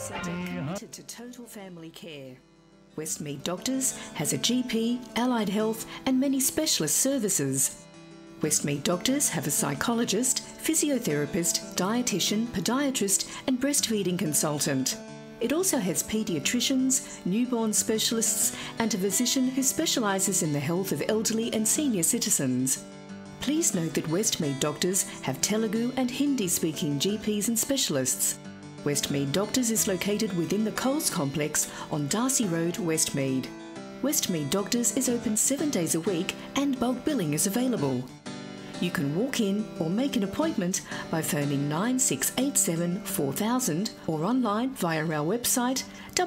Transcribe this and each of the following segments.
centre committed to total family care. Westmead Doctors has a GP, allied health, and many specialist services. Westmead Doctors have a psychologist, physiotherapist, dietitian, podiatrist, and breastfeeding consultant. It also has paediatricians, newborn specialists, and a physician who specialises in the health of elderly and senior citizens. Please note that Westmead Doctors have Telugu and Hindi speaking GPs and specialists. Westmead Doctors is located within the Coles complex on Darcy Road, Westmead. Westmead Doctors is open seven days a week and bulk billing is available. You can walk in or make an appointment by phoning 9687 4000 or online via our website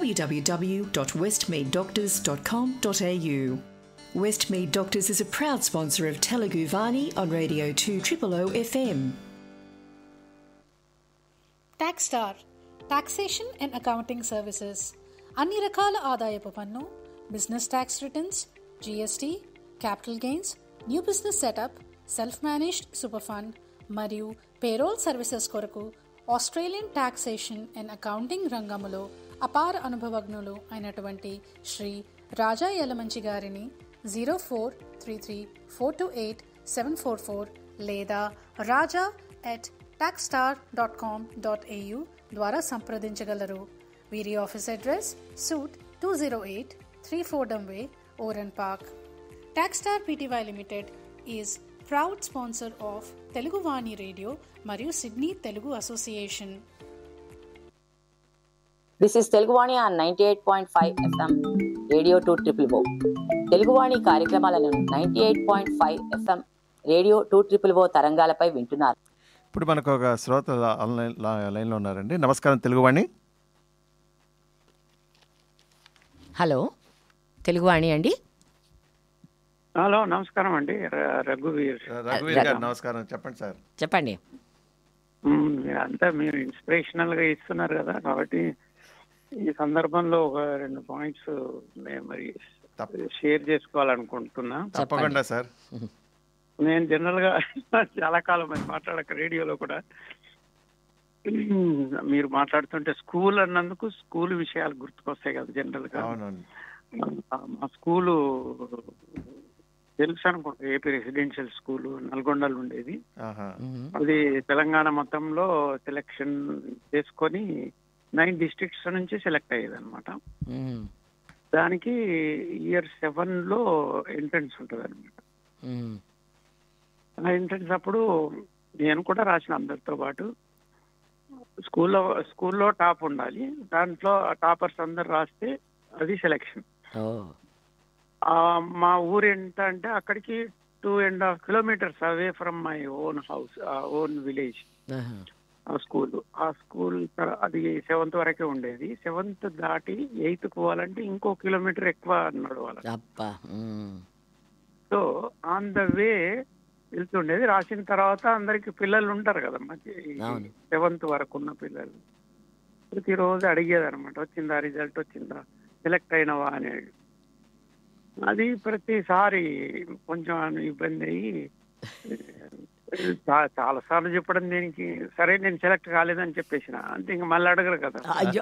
www.westmeaddoctors.com.au. Westmead Doctors is a proud sponsor of Telugu Vani on Radio 2 O FM. Tax star taxation and accounting services అన్ని రకాల ఆదాయపు పన్ను business tax returns GST capital gains new business setup self managed super fund మరియు payroll services కొరకు Australian taxation and accounting రంగములో అపార అనుభవజ్ఞులు అయినటువంటి శ్రీ రాజా యలమంచి గారిని zero four three three four two eight seven four four లేదా Raja at taxstar dot com dot AU ద్వారా సంప్రదించగలరు వీరి office address suite two zero eight three Fordham way Oran park taxstar PTY limited is proud sponsor of Telugu Vani radio మరియు Sydney Telugu association this is Teluguvani on ninety eight point five FM radio two triple O Teluguvani కార్యక్రమాలను ninety eight point five FM radio two triple O తరంగాలపై వింటున్నారు ఇప్పుడు మనకు ఒక శ్రోత online లా- లైన్లో ఉన్నారండి నమస్కారం తెలుగువాణి హలో తెలుగువాణి అండి హలో నమస్కారం అండి ర- రఘువీర్ రఘువీర్ గారు నమస్కారం చెప్పండి సార్ చెప్పండి మ్మ్, మీరంతా మీరు ఇన్స్పిరేషనల్ గా ఇస్తున్నారు కదా కాబట్టి ఈ సందర్భంలో ఒక రెండు పాయింట్స్ నేను మరి తప్ప- షేర్ చేసుకోవాలనుకుంటున్నా తప్పకుండా సార్ నేను జనరల్ గా చాలా కాలం అది మాట్లాడక రేడియోలో కూడా మ్మ్, మీరు మాట్లాడుతుంటే స్కూల్ అన్నందుకు స్కూల్ విషయాలు గుర్తుకొస్తాయి కదా జనరల్ గా అవునండి ఆ, మా స్కూలు తెలుసు అనుకుంటా ఏపీ రెసిడెన్షియల్ స్కూల్ నల్గొండలో ఉండేది ఆహా అది తెలంగాణ మొత్తంలో సెలెక్షన్ చేసుకొని నైన్ డిస్ట్రిక్ట్స్ నుంచి సెలెక్ట్ అయ్యేది అనమాట మ్మ్. దానికి ఇయర్ సెవెన్ లో ఎంట్రన్స్ ఉంటుంది అనమాట మ్మ్. ఆ ఎంట్రన్స్ అప్పుడు నేను కూడా రాసిన అందరితో పాటు స్కూల్లో స్కూల్లో టాప్ ఉండాలి దాంట్లో టాపర్స్ అందరు రాస్తే అది సెలెక్షన్ ఓ మా ఊరు ఎంత అంటే అక్కడికి two and half kilometres away from my own house own village ఆహా. ఆ స్కూల్ ఆ స్కూల్ తర- అది సెవెంత్ వరకే ఉండేది సెవెంత్ దాటి ఎయిత్ పోవాలంటే ఇంకో కిలోమీటర్ ఎక్కువ అన్నాడు వాళ్ళ అబ్బా మ్మ్. సో ఆన్ ద వే వెళ్తుండేది రాసిన తర్వాత అందరికి పిల్లలు ఉంటారు కదా అవును. సెవెంత్ వరకు ఉన్న పిల్లలు ప్రతిరోజు అడిగేది అనమాట వచ్చిందా రిజల్ట్ వచ్చిందా సెలెక్ట్ అయినవా అనేది అది ప్రతిసారి కొంచెం ఇబ్బంది అయ్యి చా- చాలా సార్లు చెప్పడం దీనికి సరే నేను సెలెక్ట్ కాలేదని చెప్పేసిన అంతే ఇంకా మళ్ళీ అడగరు కదా అయ్యో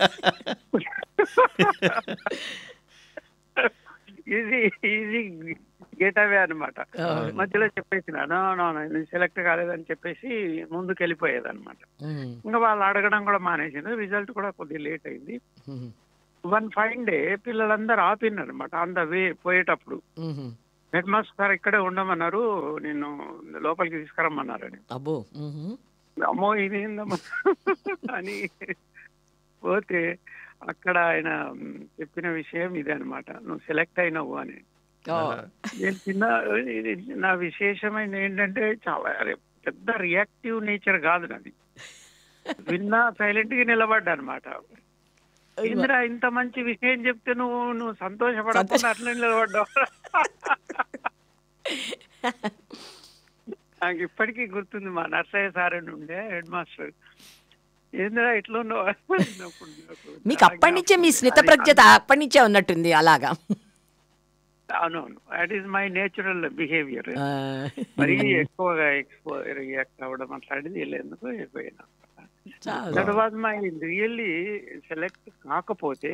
ఈజీ ఈజీ గెట్ అవే అనమాట మధ్యలో చెప్పేసిన "No, no, no, నేను సెలెక్ట్ కాలేదని చెప్పేసి ముందుకు వెళ్ళిపోయేది అనమాట మ్మ్. ఇంకా వాళ్ళు అడగడం కూడా మానేసింది రిజల్ట్ కూడా కొద్దిగా లేట్ అయింది మ్మ్. వన్ ఫైన్ డే పిల్లలందరూ ఆపినారు అనమాట ఆన్ ద వే పోయేటప్పుడు మ్మ్. హెడ్ మాస్టర్ సార్ ఇక్కడే ఉండమన్నారు నేను లోపలికి తీసుకురమ్మన్నారని అబ్బో మ్మ్. అమ్మో ఇది ఏందమ్మా అని పోతే అక్కడ ఆయన మ్, చెప్పిన విషయం ఇదే అనమాట నువ్వు సెలెక్ట్ అయినావు అని ఓ. నేను చిన్న ఇది నా విశేషమైన ఏంటంటే చాలా అరే, పెద్ద రియాక్టివ్ నేచర్ కాదు నాది విన్నా సైలెంట్ గా నిలబడ్డా అనమాట ఇందిరా ఇంత మంచి విషయం చెప్తే నువ్వు నువ్వు సంతోషపడకుండా అట్లా నిలబడ్డావు నాకు ఇప్పటికీ గుర్తుంది మా నర్సయ్య సార్ అని ఉండే హెడ్ మాస్టర్ ఏందిరా ఇట్లా ఉన్నావు అన్నప్పుడు నాకు మీకు అప్పటి నుంచే మీ స్నిత ప్రజ్ఞత అప్పటి నుంచే ఉన్నట్టుంది అలాగా అవునవును that is my natural behaviour ఆ. మరీ ఎక్కువగా ఎక్కువ రియాక్ట్ అవ్వడం అట్లాంటిది వెళ్ళేందుకు అయిపోయినా చాలా that was my really select కాకపోతే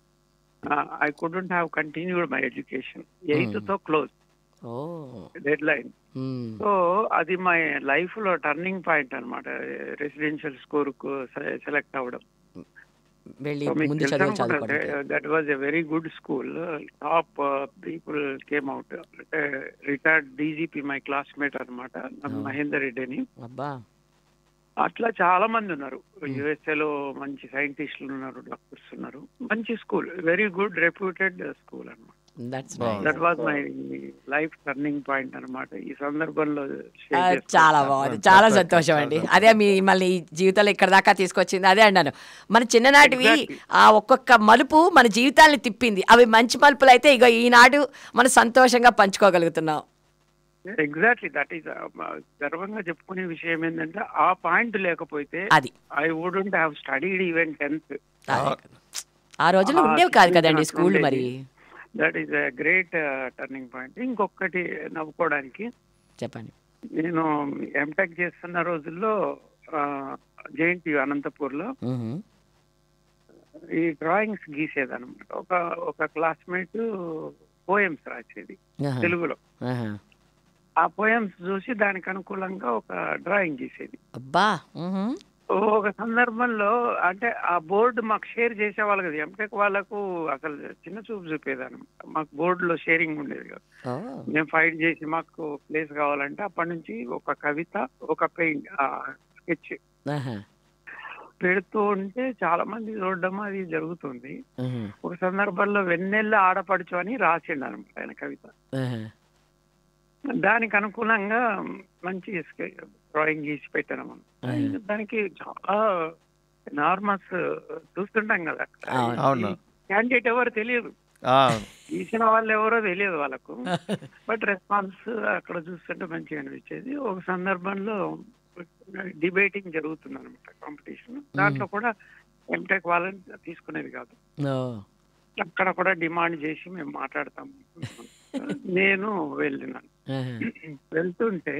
I couldn't have continued my education eighth తో క్లోజ్ ఓ డెడ్ లైన్ మ్మ్. సో అది మై లైఫ్ లో టర్నింగ్ పాయింట్ అనమాట రెసిడెన్షియల్ స్కోర్ కు సెలెక్ట్ అవ్వడం వెళ్ళి ముందు చదువు చదువుకోవడానికి that was a very good school top people came out retired DGP my classmate అనమాట మహేందర్ రెడ్డి అని అబ్బా అట్లా చాలా మంది ఉన్నారు యుఎస్ఏలో మంచి సైంటిస్టులు ఉన్నారు డాక్టర్స్ ఉన్నారు మంచి school very good reputed school అన్నమాట that's that was my life turning point అన్నమాట ఈ సందర్భంలో share ఆ, చేసుకోవడం చాలా బాగుంది చాలా సంతోషం అండి అదే మీ మళ్ళీ ఈ జీవితంలో ఇక్కడ దాకా తీసుకొచ్చింది అదే అన్నాను మన చిన్ననాటివి Exactly. ఆ ఒక్కొక్క మలుపు మన జీవితాన్ని తిప్పింది అవి మంచి మలుపులు అయితే ఇగో ఈనాడు మనం సంతోషంగా పంచుకోగలుగుతున్నాం ఎగ్జాక్ట్లీ దట్ ఈస్ గర్వంగా చెప్పుకునే విషయం ఏంటంటే ఆ పాయింట్ లేకపోతే అది I wouldn't have studied even tenth అదే కదా. ఆ రోజుల్లో ఉండేవి కాదు కదండి స్కూల్ మరి that is a great turning point ఇంకొకటి నవ్వుకోవడానికి చెప్పండి నేను ఎంటెక్ చేస్తున్న రోజుల్లో జేఎన్టీ అనంతపూర్ లో మ్మ్. ఈ డ్రాయింగ్స్ గీసేదన్నమాట ఒక ఒక క్లాస్మేట్ పోయమ్స్ రాసేది ఆహా. తెలుగులో ఆహా. ఆ పోయమ్స్ చూసి దానికి అనుకూలంగా ఒక డ్రాయింగ్ గీసేది అబ్బా మ్మ్. ఒక సందర్భంలో అంటే ఆ బోర్డు మాకు షేర్ చేసేవాళ్ళు కదా ఎంటెక్ వాళ్ళకు అసలు చిన్న చూపు చూపేదాన్ని మాకు బోర్డులో షేరింగ్ ఉండేది కదా ఓ. మేము ఫైట్ చేసి మాకు ప్లేస్ కావాలంటే అప్పటి నుంచి ఒక కవిత ఒక పెయింట్ స్కెచ్ ఆహా. పెడుతూ ఉంటే చాలా మంది చూడడం అది జరుగుతుంది మ్మ్. ఒక సందర్భంలో వెన్నెల్ల ఆడపడుచు అని రాసిండు అనమాట ఆయన కవిత ఆహా. దానికి అనుకూలంగా మంచి డ్రాయింగ్ గీసి పెట్టాను మనం దానికి చాలా నార్మల్స్ చూస్తుంటాం కదా అవును. అవును. క్యాండిడేట్ ఎవరు తెలియదు ఆ, గీసిన వాళ్ళు ఎవరో తెలియదు వాళ్ళకు బట్ రెస్పాన్స్ అక్కడ చూస్తుంటే మంచిగా అనిపించేది ఒక సందర్భంలో డిబేటింగ్ జరుగుతుంది అనమాట కాంపిటీషన్ దాంట్లో కూడా ఎంటెక్ వాళ్ళని తీసుకునేది కాదు ఓ. అక్కడ కూడా డిమాండ్ చేసి మేము మాట్లాడతాం నేను వెళ్ళినాను ఆహా. వెళ్తుంటే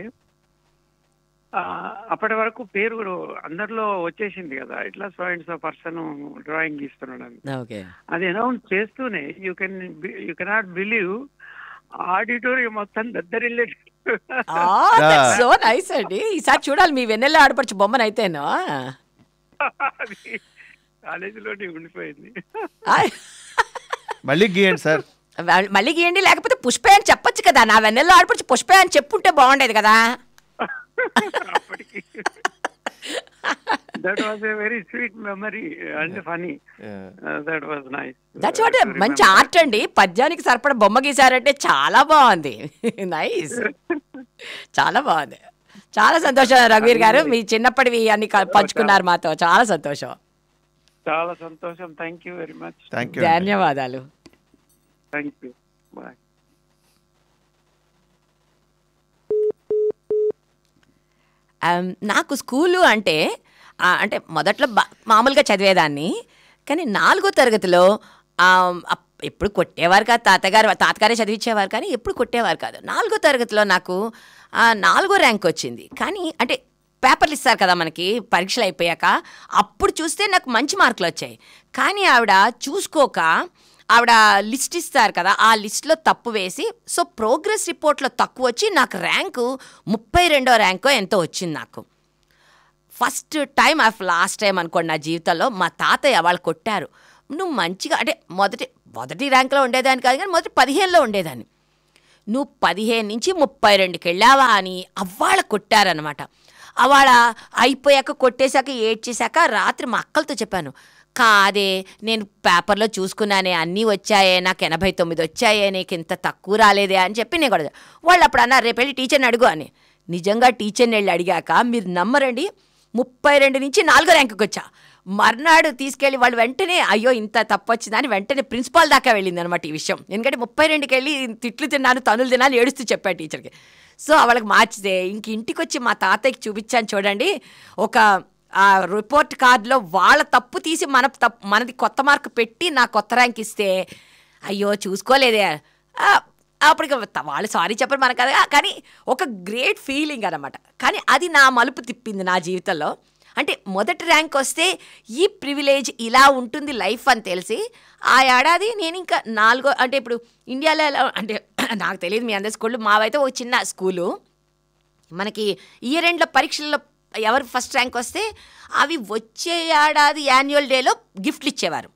ఆ, అప్పటి వరకు పేరు అందరిలో వచ్చేసింది కదా ఇట్లా సో పర్సన్ డ్రాయింగ్ గీస్తున్నాడు అని ఓకే అది అనౌన్స్ చేస్తూనే you can you cannot believe auditorium మొత్తం దద్దరిల్లే సో నైస్ అండి ఈసారి చూడాలి మీ వెన్నెల ఆడపడుచు బొమ్మను అయితేనో అది కాలేజీలోనే ఉండిపోయింది ఆయ్. మళ్ళీ గీయండి సార్ మళ్ళీ- మళ్ళీ గీయండి లేకపోతే పుష్పే అని చెప్పొచ్చు కదా నా వెన్నెల్లో ఆడపడుచు పుష్పే అని చెప్పుంటే బాగుండేది కదా అప్పటికి that was a very sweet memory and funny that was nice that's what మంచి ఆర్ట్ అండి పద్యానికి సరిపడ బొమ్మ గీసారంటే చాలా బాగుంది నైస్ చాలా బాగుంది చాలా సంతోషం రఘువీర్ గారు మీ చిన్నప్పటివి అన్ని క- పంచుకున్నారు మాతో చాలా సంతోషం చాలా సంతోషం thank you very much thank you ధన్యవాదాలు థ్యాంక్ యూ బాయ్ ఆమ్, నాకు స్కూలు అంటే ఆ, అంటే మొదట్లో బా- మామూలుగా చదివేదాన్ని కానీ నాలుగో తరగతిలో ఆమ్, అప్- ఎప్పుడు కొట్టేవారు కాదు తాతగారు తాతగారే చదివించేవారు కానీ ఎప్పుడు కొట్టేవారు కాదు నాలుగో తరగతిలో నాకు ఆ, నాలుగో ర్యాంక్ వచ్చింది కానీ అంటే పేపర్లు ఇస్తారు కదా మనకి పరీక్షలు అయిపోయాక అప్పుడు చూస్తే నాకు మంచి మార్కులు వచ్చాయి కానీ ఆవిడ చూసుకోక ఆవిడ లిస్ట్ ఇస్తారు కదా ఆ లిస్ట్లో తప్పు వేసి సో ప్రోగ్రెస్ రిపోర్ట్లో తక్కువ వచ్చి నాకు ర్యాంకు ముప్పై రెండో ర్యాంకో ఎంతో వచ్చింది నాకు first time of last time అనుకోండి నా జీవితంలో మా తాతయ్య వాళ్ళు కొట్టారు నువ్వు మంచిగా అంటే మొదటి మొదటి ర్యాంక్లో ఉండేదాన్ని కాదు కానీ మొదటి పదిహేనులో ఉండేదాన్ని నువ్వు పదిహేను నుంచి ముప్పై రెండుకి వెళ్ళావా అని అవ్వాళ్ళ కొట్టారనమాట అవాళ అయిపోయాక కొట్టేశాక ఏడ్చేశాక రాత్రి మా అక్కలతో చెప్పాను కాదే నేను పేపర్లో చూసుకున్నానే అన్నీ వచ్చాయే నాకు ఎనభై తొమ్మిది వచ్చాయే నీకు ఇంత తక్కువ రాలేదే అని చెప్పి నేను కూడా వాళ్ళు అప్పుడు అన్నారు రేపు వెళ్ళి టీచర్ని అడుగు అని నిజంగా టీచర్ని వెళ్ళి అడిగాక మీరు నమ్మరండి ముప్పై రెండు నుంచి నాలుగో ర్యాంకుకి వచ్చా మర్నాడు తీసుకెళ్ళి వాళ్ళు వెంటనే అయ్యో ఇంత తప్పు వచ్చిందని వెంటనే ప్రిన్సిపాల్ దాకా వెళ్ళింది అనమాట ఈ విషయం ఎందుకంటే ముప్పై రెండుకి వెళ్ళి తిట్లు తిన్నాను తనులు తిన్నాను ఏడుస్తూ చెప్పాను టీచర్కి సో వాళ్ళకి మార్చితే ఇంక ఇంటికి వచ్చి మా తాతయ్యకి చూపించాను చూడండి ఒక ఆ రిపోర్ట్ కార్డులో వాళ్ళ తప్పు తీసి మన తప్పు మనది కొత్త మార్కు పెట్టి నా కొత్త ర్యాంక్ ఇస్తే అయ్యో చూసుకోలేదే ఆ, అప్పటికి వాళ్ళు సారీ చెప్పరు మనకు కదా కానీ ఒక గ్రేట్ ఫీలింగ్ అనమాట కానీ అది నా మలుపు తిప్పింది నా జీవితంలో అంటే మొదటి ర్యాంక్ వస్తే ఈ ప్రివిలేజ్ ఇలా ఉంటుంది లైఫ్ అని తెలిసి ఆ ఏడాది నేను ఇంకా నాలుగో అంటే ఇప్పుడు ఇండియాలో ఎలా అంటే నాకు తెలియదు మీ అందరి స్కూళ్ళు మావైతే ఒక చిన్న స్కూలు మనకి ఇయర్ ఎండ్లో పరీక్షల్లో ఎవరు ఫస్ట్ ర్యాంక్ వస్తే అవి వచ్చే ఏడాది యాన్యువల్ డేలో గిఫ్ట్లు ఇచ్చేవారు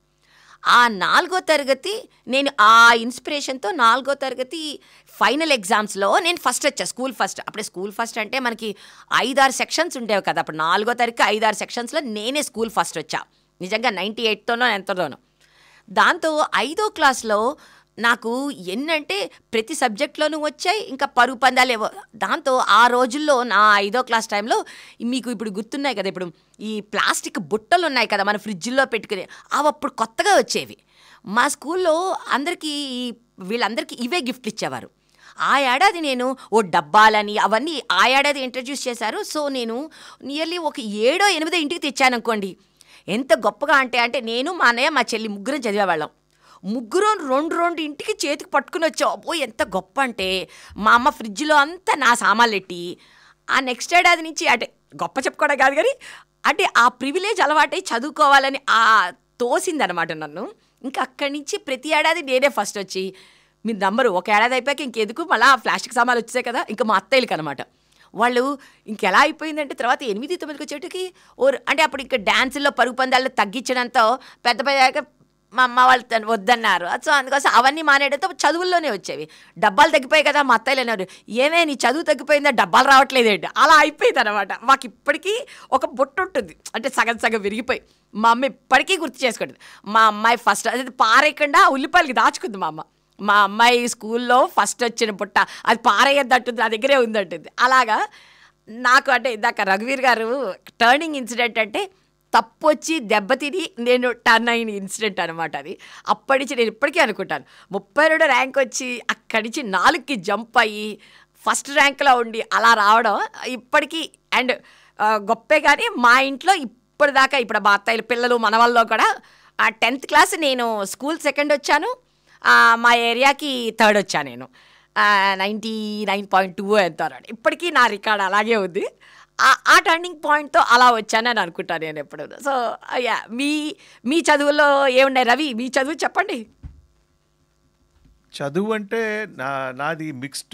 ఆ నాలుగో తరగతి నేను ఆ ఇన్స్పిరేషన్తో నాలుగో తరగతి ఫైనల్ ఎగ్జామ్స్లో నేను ఫస్ట్ వచ్చా స్కూల్ ఫస్ట్ అప్పుడే స్కూల్ ఫస్ట్ అంటే మనకి ఐదారు సెక్షన్స్ ఉండేవి కదా అప్పుడు నాలుగో తరగతి ఐదారు సెక్షన్స్లో నేనే స్కూల్ ఫస్ట్ వచ్చా నిజంగా నైంటీ ఎయిట్తోనో ఎంతలోనో దాంతో ఐదో క్లాస్లో నాకు ఎన్నంటే ప్రతి సబ్జెక్ట్లోనూ వచ్చాయి ఇంకా పరుగు పందాలు ఏవో దాంతో ఆ రోజుల్లో నా ఐదో క్లాస్ టైంలో మీకు ఇప్పుడు గుర్తున్నాయి కదా ఇప్పుడు ఈ ప్లాస్టిక్ బుట్టలు ఉన్నాయి కదా మన ఫ్రిడ్జ్లో పెట్టుకుని అవి అప్పుడు కొత్తగా వచ్చేవి మా స్కూల్లో అందరికీ ఈ వీళ్ళందరికీ ఇవే గిఫ్ట్లు ఇచ్చేవారు ఆ ఏడాది నేను ఓ డబ్బాలని అవన్నీ ఆ ఏడాది ఇంట్రడ్యూస్ చేశారు సో నేను నియర్లీ ఒక ఏడో ఎనిమిదో ఇంటికి తెచ్చాను అనుకోండి ఎంత గొప్పగా అంటే అంటే నేను మా అన్నయ్య మా చెల్లి ముగ్గురం చదివేవాళ్ళం ముగ్గురు రెండు రెండు ఇంటికి చేతికి పట్టుకుని వచ్చావు అబ్బో ఎంత గొప్ప అంటే మా అమ్మ ఫ్రిడ్జ్లో అంతా నా సామాన్లు ఎట్టి ఆ నెక్స్ట్ ఏడాది నుంచి అంటే గొప్ప చెప్పుకోవడం కాదు కానీ అంటే ఆ ప్రివిలేజ్ అలవాటై చదువుకోవాలని ఆ తోసిందనమాట నన్ను ఇంకా అక్కడి నుంచి ప్రతి ఏడాది నేనే ఫస్ట్ వచ్చి మీ నంబరు ఒక ఏడాది అయిపోయాక ఇంకెందుకు మళ్ళీ ఆ ప్లాస్టిక్ సామాన్లు వచ్చాయి కదా ఇంకా మా అత్తయ్యలకి అనమాట వాళ్ళు ఇంకెలా అయిపోయిందంటే తర్వాత ఎనిమిది తొమ్మిదికి వచ్చేటికి ఓ అంటే అప్పుడు ఇంకా డ్యాన్సుల్లో పరుగు పందాల్లో తగ్గించడంతో పెద్ద పెద్ద మా అమ్మ వాళ్ళు తను వద్దన్నారు సో అందుకోసం అవన్నీ మానేయడంతో చదువుల్లోనే వచ్చేవి డబ్బాలు తగ్గిపోయాయి కదా మా అత్తయ్యలు అన్నారు ఏమే నీ చదువు తగ్గిపోయిందా డబ్బాలు రావట్లేదేంటి అలా అయిపోయింది అనమాట మాకు ఇప్పటికీ ఒక బొట్టు ఉంటుంది అంటే సగం సగం విరిగిపోయి మా అమ్మ ఇప్పటికీ గుర్తు చేసుకుంటుంది మా అమ్మాయి ఫస్ట్ అది పారేయకుండా ఉల్లిపాయలకి దాచుకుంది మా అమ్మ మా అమ్మాయి స్కూల్లో ఫస్ట్ వచ్చిన పుట్ట అది పారేయద్దంటుంది నా దగ్గరే ఉందంటుంది అలాగా నాకు అంటే ఇందాక రఘువీర్ గారు టర్నింగ్ ఇన్సిడెంట్ అంటే తప్పు వచ్చి దెబ్బతిని నేను టర్న్ అయిన ఇన్సిడెంట్ అనమాట అది అప్పటి నుంచి నేను ఇప్పటికీ అనుకుంటాను ముప్పై రెండు ర్యాంక్ వచ్చి అక్కడి నుంచి నాలుగుకి జంప్ అయ్యి ఫస్ట్ ర్యాంక్లో ఉండి అలా రావడం ఇప్పటికీ అండ్ గొప్పే కానీ మా ఇంట్లో ఇప్పటిదాకా ఇప్పుడు మా అత్తయ్యల పిల్లలు మనవాళ్ళలో కూడా ఆ టెన్త్ క్లాస్ నేను స్కూల్ సెకండ్ వచ్చాను ఆ, మా ఏరియాకి థర్డ్ వచ్చా నేను నైంటీ నైన్ పాయింట్ టూ ఎంత ఇప్పటికీ నా రికార్డ్ అలాగే ఉంది ఆ- ఆ టర్నింగ్ పాయింట్తో అలా వచ్చానని అనుకుంటాను నేను ఎప్పుడు సో యా మీ మీ చదువుల్లో ఏమున్నాయి రవి మీ చదువు చెప్పండి చదువు అంటే నా నాది మిక్స్డ్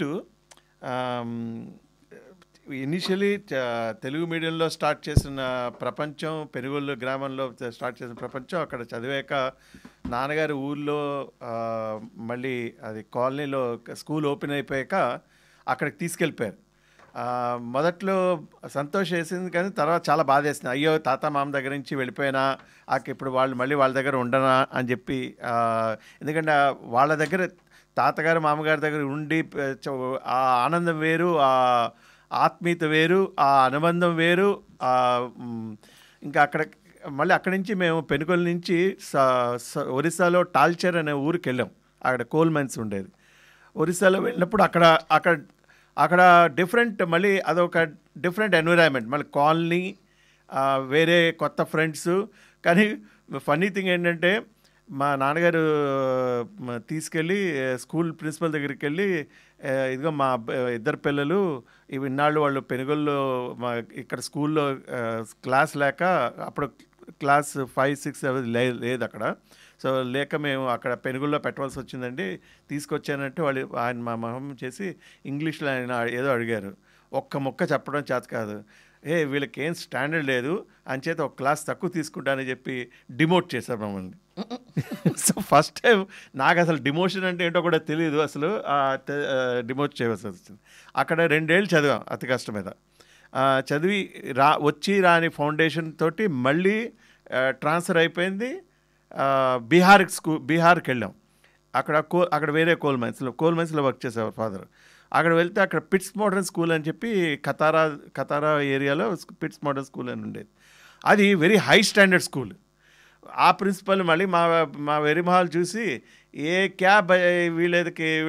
ఇనిషియలీ తెలుగు మీడియంలో స్టార్ట్ చేసిన ప్రపంచం పెనుగొల్లు గ్రామంలో స్టార్ట్ చేసిన ప్రపంచం అక్కడ చదివాక నాన్నగారి ఊళ్ళో ఆ, మళ్ళీ అది కాలనీలో స్కూల్ ఓపెన్ అయిపోయాక అక్కడికి తీసుకెళ్ళిపోయారు ఆ, మొదట్లో సంతోషం వేసింది కానీ తర్వాత చాలా బాధ వేసింది అయ్యో తాత మామ దగ్గర నుంచి వెళ్ళిపోయినా ఆక ఇప్పుడు వాళ్ళు మళ్ళీ వాళ్ళ దగ్గర ఉండనా అని చెప్పి ఆ, ఎందుకంటే ఆ వాళ్ళ దగ్గర తాతగారు మామగారి దగ్గర ఉండి ప- చ- ఆ ఆనందం వేరు ఆ ఆత్మీయత వేరు ఆ అనుబంధం వేరు ఆ, మ్, ఇంకా అక్కడ మళ్ళీ అక్కడి నుంచి మేము పెనుగొల నుంచి స- స- ఒరిస్సాలో టాల్చర్ అనే ఊరికి వెళ్ళాం అక్కడ కోల్ మైన్స్ ఉండేది ఒరిస్సాలో వెళ్ళినప్పుడు అక్కడ అక్కడ అక్కడ డిఫరెంట్ మళ్ళీ అదొక డిఫరెంట్ ఎన్విరాన్మెంట్ మళ్ళీ కాలనీ ఆ, వేరే కొత్త ఫ్రెండ్స్ కానీ ఫన్నీ థింగ్ ఏంటంటే మా నాన్నగారు మ, తీసుకెళ్ళి ఆ, స్కూల్ ప్రిన్సిపల్ దగ్గరికి వెళ్ళి ఆ, ఇదిగో మా అబ్బ- ఇద్దరు పిల్లలు ఇవి ఇన్నాళ్ళు వాళ్ళు పెనుగొల్లో మా ఇక్కడ స్కూల్లో ఆ, క్లాస్ లేక అప్పుడు క్లాస్ ఫైవ్ సిక్స్ లే లేదు అక్కడ సో లేక మేము అక్కడ పెనుగుల్లో పెట్టవలసి వచ్చిందండి తీసుకొచ్చానంటే వాళ్ళు ఆయన మా మొహం చేసి ఇంగ్లీష్లో ఆయన ఏదో అడిగారు ఒక్క మొక్క చెప్పడం చేత కాదు ఏ వీళ్ళకి ఏం స్టాండర్డ్ లేదు అంచేత ఒక క్లాస్ తక్కువ తీసుకుంటానని చెప్పి డిమోట్ చేశారు మమ్మల్ని సో ఫస్ట్ టైం నాకు అసలు డిమోషన్ అంటే ఏంటో కూడా తెలియదు అసలు డిమోట్ చేయవలసి వచ్చింది అక్కడ రెండేళ్ళు చదివాం అతి కష్టం మీద ఆ, చదివి రా వచ్చి రాని ఫౌండేషన్ తోటి మళ్ళీ ట్రాన్స్ఫర్ అయిపోయింది ఆ, బీహార్కి స్కూ బీహార్కి వెళ్ళాం అక్కడ కో అక్కడ వేరే కోల్ మైన్స్లో కోల్ మైన్స్లో వర్క్ చేసేవారు ఫాదర్ అక్కడ వెళ్తే అక్కడ పిట్స్ మోడర్న్ స్కూల్ అని చెప్పి కతారా కతారా ఏరియాలో పిట్స్ మోడర్న్ స్కూల్ అని ఉండేది అది వెరీ హై స్టాండర్డ్ స్కూల్ ఆ ప్రిన్సిపల్ మళ్ళీ మా మా వెరిమహాల్ చూసి ఏ క్యాబ్ వీళ్ళకి